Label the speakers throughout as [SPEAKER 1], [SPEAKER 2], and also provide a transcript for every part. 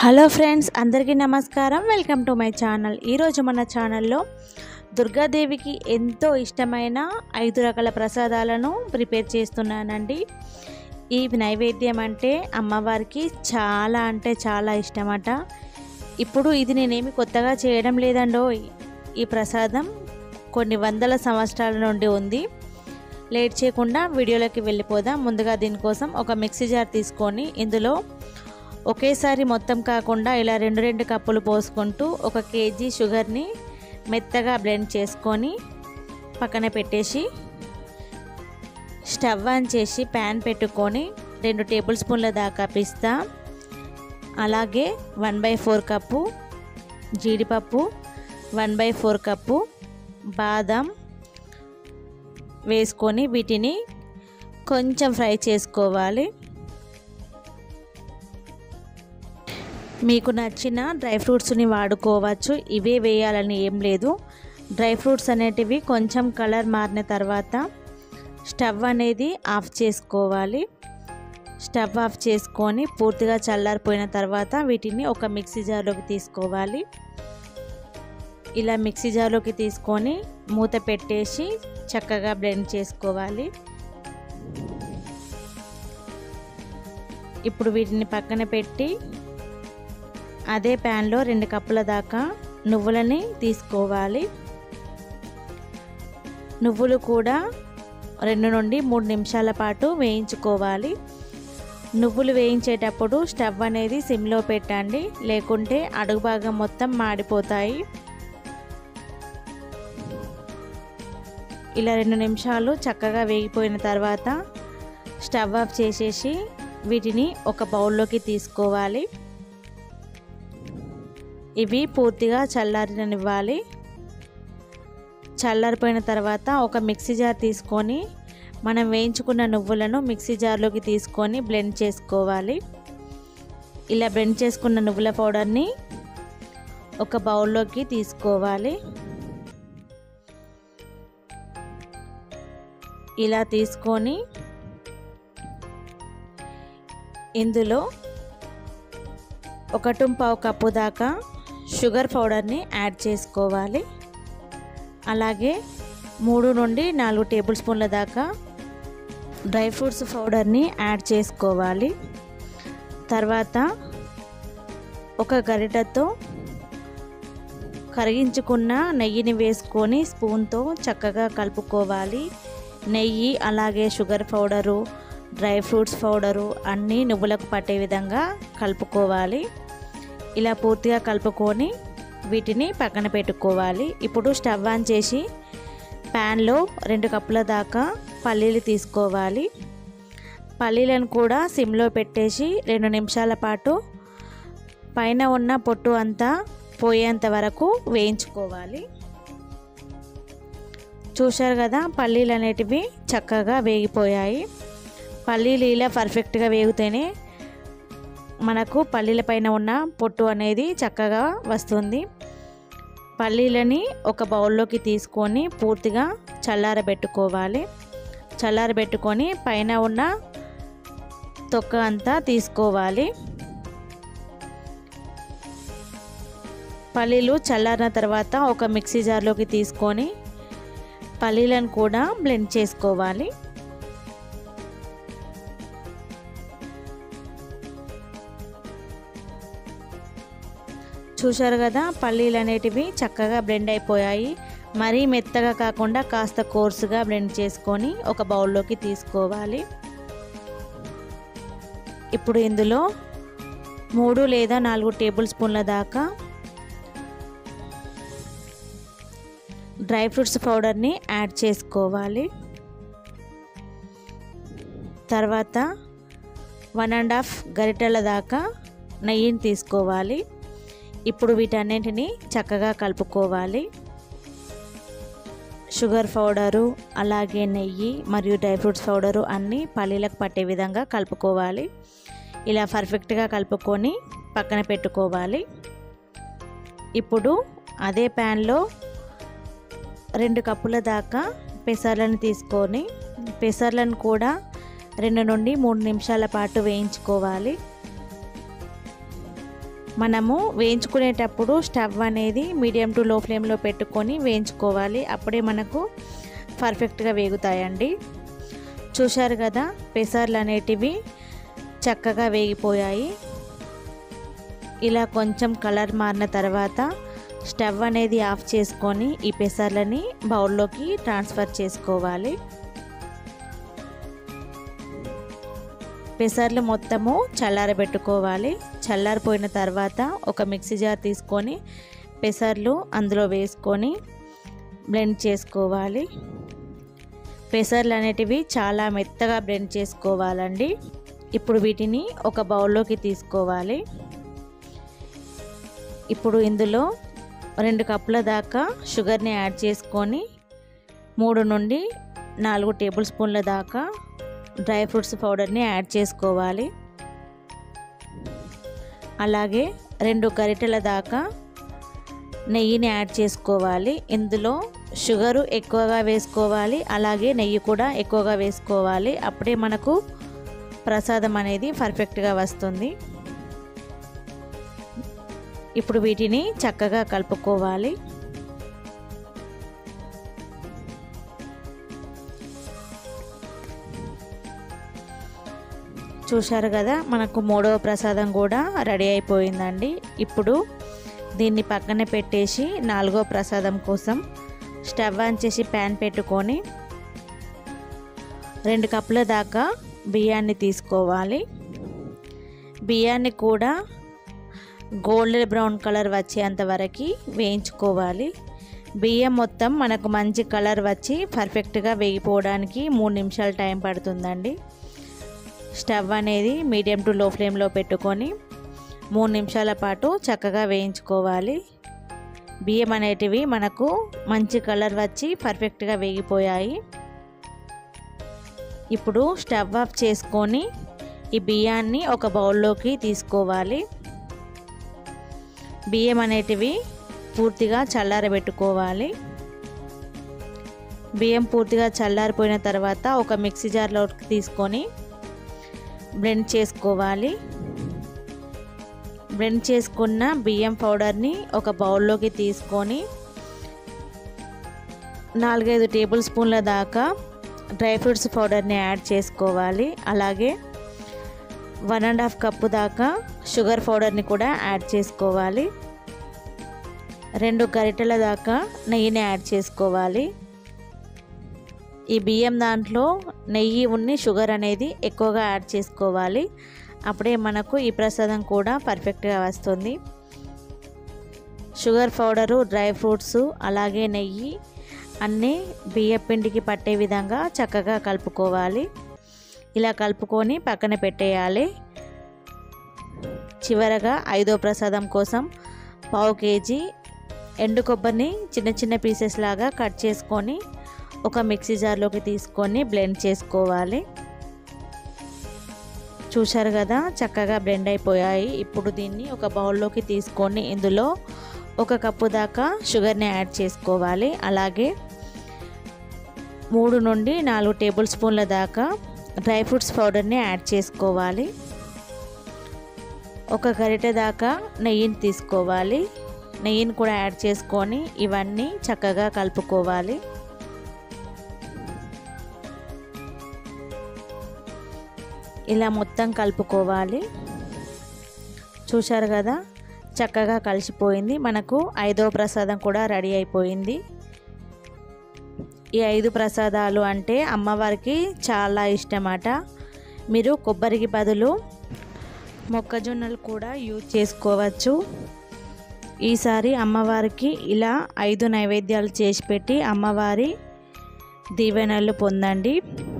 [SPEAKER 1] hello friends అందరికీ నమస్కారం welcome to my channel ఈరోజు మన ఛానల్లో దుర్గాదేవికి ఎంతో ఇష్టమైన ఐదు రకాల ప్రసాదాలను ప్రిపేర్ చేస్తున్నానండి ఈ నైవేద్యం అంటే అమ్మవారికి చాలా అంటే చాలా ఇష్టమట ఇప్పుడు ఇది నేనేమి కొత్తగా చేయడం లేదండో ఈ ప్రసాదం కొన్ని వందల సంవత్సరాల నుండి ఉంది లేట్ చేయకుండా వీడియోలోకి వెళ్ళిపోదాం ముందుగా దీనికోసం ఒక మిక్సీ జార్ తీసుకొని ఇందులో ఒకేసారి మొత్తం కాకుండా ఇలా రెండు రెండు కప్పులు పోసుకుంటూ ఒక కేజీ షుగర్ని మెత్తగా బ్లెండ్ చేసుకొని పక్కన పెట్టేసి స్టవ్ ఆన్ చేసి ప్యాన్ పెట్టుకొని రెండు టేబుల్ స్పూన్ల దాకా పిస్తా అలాగే వన్ బై ఫోర్ కప్పు జీడిపప్పు వన్ బై ఫోర్ కప్పు బాదం వేసుకొని వీటిని కొంచెం ఫ్రై చేసుకోవాలి మీకు నచ్చిన డ్రై ఫ్రూట్స్ని వాడుకోవచ్చు ఇవే వేయాలని ఏం లేదు డ్రై ఫ్రూట్స్ అనేటివి కొంచెం కలర్ మారిన తర్వాత స్టవ్ అనేది ఆఫ్ చేసుకోవాలి స్టవ్ ఆఫ్ చేసుకొని పూర్తిగా చల్లారిపోయిన తర్వాత వీటిని ఒక మిక్సీ జార్లోకి తీసుకోవాలి ఇలా మిక్సీ జార్లోకి తీసుకొని మూత పెట్టేసి చక్కగా బ్లెండ్ చేసుకోవాలి ఇప్పుడు వీటిని పక్కన పెట్టి అదే ప్యాన్లో రెండు కప్పుల దాకా నువ్వులని తీసుకోవాలి నువ్వులు కూడా రెండు నుండి మూడు నిమిషాల పాటు వేయించుకోవాలి నువ్వులు వేయించేటప్పుడు స్టవ్ అనేది సిమ్లో పెట్టండి లేకుంటే అడుగు భాగం మొత్తం మాడిపోతాయి ఇలా రెండు నిమిషాలు చక్కగా వేగిపోయిన తర్వాత స్టవ్ ఆఫ్ చేసేసి వీటిని ఒక బౌల్లోకి తీసుకోవాలి ఇవి పూర్తిగా చల్లారనివ్వాలి చల్లారిపోయిన తర్వాత ఒక మిక్సీ జార్ తీసుకొని మనం వేయించుకున్న నువ్వులను మిక్సీ జార్లోకి తీసుకొని బ్లెండ్ చేసుకోవాలి ఇలా బ్లెండ్ చేసుకున్న నువ్వుల పౌడర్ని ఒక బౌల్లోకి తీసుకోవాలి ఇలా తీసుకొని ఇందులో ఒక పావు కప్పు దాకా షుగర్ పౌడర్ని యాడ్ చేసుకోవాలి అలాగే మూడు నుండి నాలుగు టేబుల్ స్పూన్ల దాకా డ్రై ఫ్రూట్స్ పౌడర్ని యాడ్ చేసుకోవాలి తర్వాత ఒక గరిటతో కరిగించుకున్న నెయ్యిని వేసుకొని స్పూన్తో చక్కగా కలుపుకోవాలి నెయ్యి అలాగే sugar powder dry fruits powder అన్నీ నువ్వులకు పట్టే విధంగా కలుపుకోవాలి ఇలా పూర్తిగా కలుపుకొని వీటిని పక్కన పెట్టుకోవాలి ఇప్పుడు స్టవ్ ఆన్ చేసి ప్యాన్లో రెండు కప్పుల దాకా పల్లీలు తీసుకోవాలి పల్లీలను కూడా సిమ్లో పెట్టేసి రెండు నిమిషాల పాటు పైన ఉన్న పొట్టు అంతా పోయేంత వరకు వేయించుకోవాలి చూశారు కదా పల్లీలు అనేటివి చక్కగా వేగిపోయాయి పల్లీలు ఇలా పర్ఫెక్ట్గా వేగితేనే మనకు పల్లీల పైన ఉన్న పొట్టు అనేది చక్కగా వస్తుంది పల్లీలని ఒక బౌల్లోకి తీసుకొని పూర్తిగా చల్లారబెట్టుకోవాలి చల్లారబెట్టుకొని పైన ఉన్న తొక్క అంతా తీసుకోవాలి పల్లీలు చల్లారిన తర్వాత ఒక మిక్సీ జార్లోకి తీసుకొని పల్లీలను కూడా బ్లెండ్ చేసుకోవాలి చూశారు కదా పల్లీలు అనేటివి చక్కగా బ్లెండ్ అయిపోయాయి మరీ మెత్తగా కాకుండా కాస్త కోర్సుగా బ్లెండ్ చేసుకొని ఒక బౌల్లోకి తీసుకోవాలి ఇప్పుడు ఇందులో మూడు లేదా నాలుగు టేబుల్ స్పూన్ల దాకా డ్రై ఫ్రూట్స్ పౌడర్ని యాడ్ చేసుకోవాలి తర్వాత వన్ అండ్ హాఫ్ గరిటెల దాకా నెయ్యిని తీసుకోవాలి ఇప్పుడు వీటన్నింటిని చక్కగా కలుపుకోవాలి షుగర్ పౌడరు అలాగే నెయ్యి మరియు డ్రై ఫ్రూట్స్ పౌడరు అన్నీ పల్లీలకు పట్టే విధంగా కలుపుకోవాలి ఇలా పర్ఫెక్ట్గా కలుపుకొని పక్కన పెట్టుకోవాలి ఇప్పుడు అదే ప్యాన్లో రెండు కప్పుల దాకా పెసర్లను తీసుకొని పెసర్లను కూడా రెండు నుండి మూడు నిమిషాల పాటు వేయించుకోవాలి మనము వేయించుకునేటప్పుడు స్టవ్ అనేది మీడియం టు లో ఫ్లేమ్లో పెట్టుకొని వేయించుకోవాలి అప్పుడే మనకు పర్ఫెక్ట్గా వేగుతాయండి చూశారు కదా పెసర్లు అనేటివి చక్కగా వేగిపోయాయి ఇలా కొంచెం కలర్ మారిన తర్వాత స్టవ్ అనేది ఆఫ్ చేసుకొని ఈ పెసర్లని బౌల్లోకి ట్రాన్స్ఫర్ చేసుకోవాలి పెసర్లు మొత్తము చల్లారబెట్టుకోవాలి చల్లారిపోయిన తర్వాత ఒక మిక్సీ జార్ తీసుకొని పెసర్లు అందులో వేసుకొని బ్లెండ్ చేసుకోవాలి పెసర్లు అనేటివి చాలా మెత్తగా బ్లెండ్ చేసుకోవాలండి ఇప్పుడు వీటిని ఒక బౌల్లోకి తీసుకోవాలి ఇప్పుడు ఇందులో రెండు కప్పుల దాకా షుగర్ని యాడ్ చేసుకొని మూడు నుండి నాలుగు టేబుల్ స్పూన్ల దాకా డ్రై ఫ్రూట్స్ పౌడర్ని యాడ్ చేసుకోవాలి అలాగే రెండు గరిటెల దాకా నెయ్యిని యాడ్ చేసుకోవాలి ఇందులో షుగరు ఎక్కువగా వేసుకోవాలి అలాగే నెయ్యి కూడా ఎక్కువగా వేసుకోవాలి అప్పుడే మనకు ప్రసాదం అనేది పర్ఫెక్ట్గా వస్తుంది ఇప్పుడు వీటిని చక్కగా కలుపుకోవాలి చూశారు కదా మనకు మూడవ ప్రసాదం కూడా రెడీ అయిపోయిందండి ఇప్పుడు దీన్ని పక్కన పెట్టేసి నాలుగో ప్రసాదం కోసం స్టవ్ ఆన్ చేసి ప్యాన్ పెట్టుకొని రెండు కప్పుల దాకా బియ్యాన్ని తీసుకోవాలి బియ్యాన్ని కూడా గోల్డెన్ బ్రౌన్ కలర్ వచ్చేంత వరకు వేయించుకోవాలి బియ్యం మొత్తం మనకు మంచి కలర్ వచ్చి పర్ఫెక్ట్గా వేగిపోవడానికి మూడు నిమిషాలు టైం పడుతుందండి స్టవ్ అనేది మీడియం టు లో ఫ్లేమ్లో పెట్టుకొని మూడు నిమిషాల పాటు చక్కగా వేయించుకోవాలి బియ్యం అనేటివి మనకు మంచి కలర్ వచ్చి పర్ఫెక్ట్గా వేగిపోయాయి ఇప్పుడు స్టవ్ ఆఫ్ చేసుకొని ఈ బియ్యాన్ని ఒక బౌల్లోకి తీసుకోవాలి బియ్యం అనేటివి పూర్తిగా చల్లారబెట్టుకోవాలి బియ్యం పూర్తిగా చల్లారిపోయిన తర్వాత ఒక మిక్సీ జార్లోకి తీసుకొని బ్లెండ్ చేసుకోవాలి బ్లెండ్ చేసుకున్న బియ్యం పౌడర్ని ఒక బౌల్లోకి తీసుకొని నాలుగైదు టేబుల్ స్పూన్ల దాకా డ్రై ఫ్రూట్స్ పౌడర్ని యాడ్ చేసుకోవాలి అలాగే వన్ అండ్ హాఫ్ కప్పు దాకా షుగర్ పౌడర్ని కూడా యాడ్ చేసుకోవాలి రెండు గరిటెల దాకా నెయ్యిని యాడ్ చేసుకోవాలి ఈ బియ్యం దాంట్లో నెయ్యి ఉన్ని షుగర్ అనేది ఎక్కువగా యాడ్ చేసుకోవాలి అప్పుడే మనకు ఈ ప్రసాదం కూడా పర్ఫెక్ట్గా వస్తుంది షుగర్ పౌడరు డ్రై ఫ్రూట్స్ అలాగే నెయ్యి అన్నీ బియ్య పిండికి పట్టే విధంగా చక్కగా కలుపుకోవాలి ఇలా కలుపుకొని పక్కన పెట్టేయాలి చివరగా ఐదో ప్రసాదం కోసం పావు కేజీ ఎండు కొబ్బరిని చిన్న చిన్న పీసెస్ లాగా కట్ చేసుకొని ఒక మిక్సీ జార్లోకి తీసుకొని బ్లెండ్ చేసుకోవాలి చూశారు కదా చక్కగా బ్లెండ్ అయిపోయాయి ఇప్పుడు దీన్ని ఒక బౌల్లోకి తీసుకొని ఇందులో ఒక కప్పు దాకా షుగర్ని యాడ్ చేసుకోవాలి అలాగే మూడు నుండి నాలుగు టేబుల్ స్పూన్ల దాకా డ్రై ఫ్రూట్స్ పౌడర్ని యాడ్ చేసుకోవాలి ఒక గరిటె దాకా నెయ్యిని తీసుకోవాలి నెయ్యిని కూడా యాడ్ చేసుకొని ఇవన్నీ చక్కగా కలుపుకోవాలి ఇలా మొత్తం కలుపుకోవాలి చూశారు కదా చక్కగా కలిసిపోయింది మనకు ఐదవ ప్రసాదం కూడా రెడీ అయిపోయింది ఈ ఐదు ప్రసాదాలు అంటే అమ్మవారికి చాలా ఇష్టమట మీరు కొబ్బరికి బదులు మొక్కజొన్నలు కూడా యూజ్ చేసుకోవచ్చు ఈసారి అమ్మవారికి ఇలా ఐదు నైవేద్యాలు చేసి పెట్టి అమ్మవారి దీవెనలు పొందండి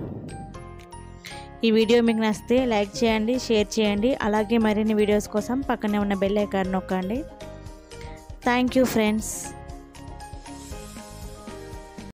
[SPEAKER 1] ఈ వీడియో మీకు నచ్చితే లైక్ చేయండి షేర్ చేయండి అలాగే మరిన్ని వీడియోస్ కోసం పక్కనే ఉన్న బెల్ ఐకాన్ నొక్కండి థ్యాంక్ యూ ఫ్రెండ్స్